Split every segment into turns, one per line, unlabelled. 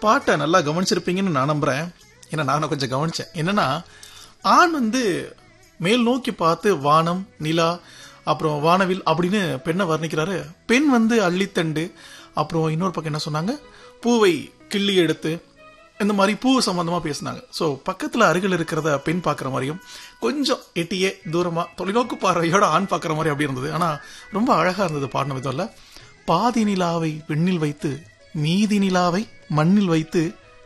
பாட்டை நல்லா கவனிச்சிருப்பீங்கன்னு நான் நம்புறேன் ஏன்னா நான் கொஞ்சம் கவனிச்சேன் என்னன்னா ஆண் வந்து மேல் நோக்கி பார்த்து வானம் நிலா அப்புறம் வானவில் அப்படின்னு பெண்ணை வர்ணிக்கிறாரு பெண் வந்து அள்ளித்தண்டு அப்புறம் இன்னொரு பக்கம் என்ன சொன்னாங்க பூவை கிள்ளி எடுத்து இந்த மாதிரி பூ சம்பந்தமா பேசினாங்க ஸோ பக்கத்துல அருகில் இருக்கிறத பெண் பார்க்குற மாதிரியும் கொஞ்சம் எட்டியே தூரமா தொலைநோக்கு பார்வையோட ஆண் பார்க்குற மாதிரி அப்படி இருந்தது ஆனா ரொம்ப அழகா இருந்தது பாடின விதம்ல பாதி நிலாவை விண்ணில் வைத்து மீதி நிலாவை மண்ணில் வைத்து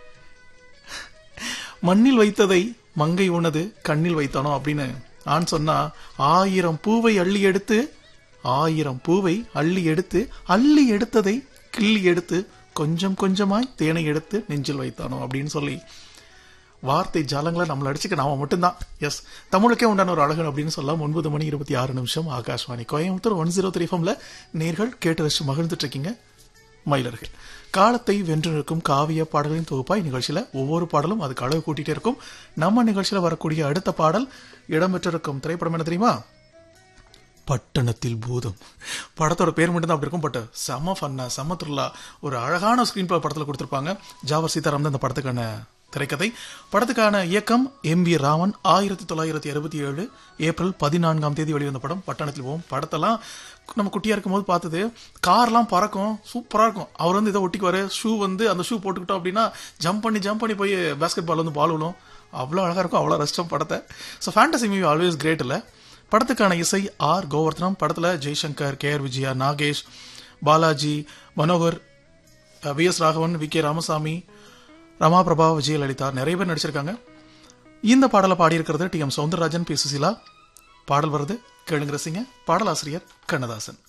மண்ணில் வைத்ததை மங்கை உனது கண்ணில் வைத்தானோ அப்படின்னு ஆண் சொன்னா ஆயிரம் பூவை அள்ளி எடுத்து ஆயிரம் பூவை அள்ளி எடுத்து அள்ளி எடுத்ததை கிள்ளி எடுத்து கொஞ்சம் கொஞ்சமாய் தேனை எடுத்து நெஞ்சில் வைத்தானோ அப்படின்னு சொல்லி வார்த்தை ஜாலங்களை நம்மள அடிச்சுக்க நாம மட்டும்தான் எஸ் தமிழுக்கே உண்டான ஒரு அழகு அப்படின்னு சொல்லலாம் ஒன்பது மணி இருபத்தி ஆறு நிமிஷம் Akashvani Coimbatore one zero three ஃபம்ல நேர்கள் கேட்டு ரசிச்சு மகிழ்ந்துட்டு இருக்கீங்க மயிலர்கள் காலத்தை வென்று நிற்கும் காவிய பாடலின் தொகுப்பாய் நிகழ்ச்சியில ஒவ்வொரு பாடலும் அதுக்கு அளவு கூட்டிட்டே இருக்கும் நம்ம நிகழ்ச்சியில வரக்கூடிய அடுத்த பாடல் இடம்பெற்றிருக்கும் திரைப்படம் என்ன தெரியுமா பட்டணத்தில் பூதம் படத்தோட பேர் மட்டும் தான் அப்படி இருக்கும் பட் செம ஃபன்னா செம த்ரில்லா ஒரு அழகான ஸ்கிரீன் பிளே படத்தில் கொடுத்துருப்பாங்க ஜாவர் சீதாராம் தான் இந்த படத்துக்கான திரைக்கதை படத்துக்கான இயக்கம் எம் வி ராமன் ஆயிரத்தி தொள்ளாயிரத்தி அறுபத்தி ஏழு ஏப்ரல் பதினான்காம் தேதி வெளிவந்த படம் பட்டணத்தில் போவோம் படத்தெல்லாம் நம்ம குட்டியா இருக்கும் போது பார்த்தது கார்லாம் பறக்கும் சூப்பரா இருக்கும் அவர் வந்து இதை ஒட்டிக்குவாரு ஷூ வந்து அந்த ஷூ போட்டுக்கிட்டோம் அப்படின்னா ஜம்ப் பண்ணி ஜம்ப் பண்ணி போய் பேஸ்கெட் பால் வந்து பால் விழும் அவ்வளோ அழகா இருக்கும் அவ்வளோ ரசிச்சோம் படத்தை so fantasy movie always great இல்லை படத்துக்கான இசை ஆர் கோவர்தனம் படத்துல Jaishankar K R Vijaya Nagesh Balaji Manohar V S Raghavan V K Ramasamy Rama Prabha Vijayalalitha நிறைய பேர் நடிச்சிருக்காங்க இந்த பாடலை பாடியிருக்கிறது T M Soundararajan P Susheela பாடல் வருது கேளுங்க ரசிங்க பாடலாசிரியர் கண்ணதாசன்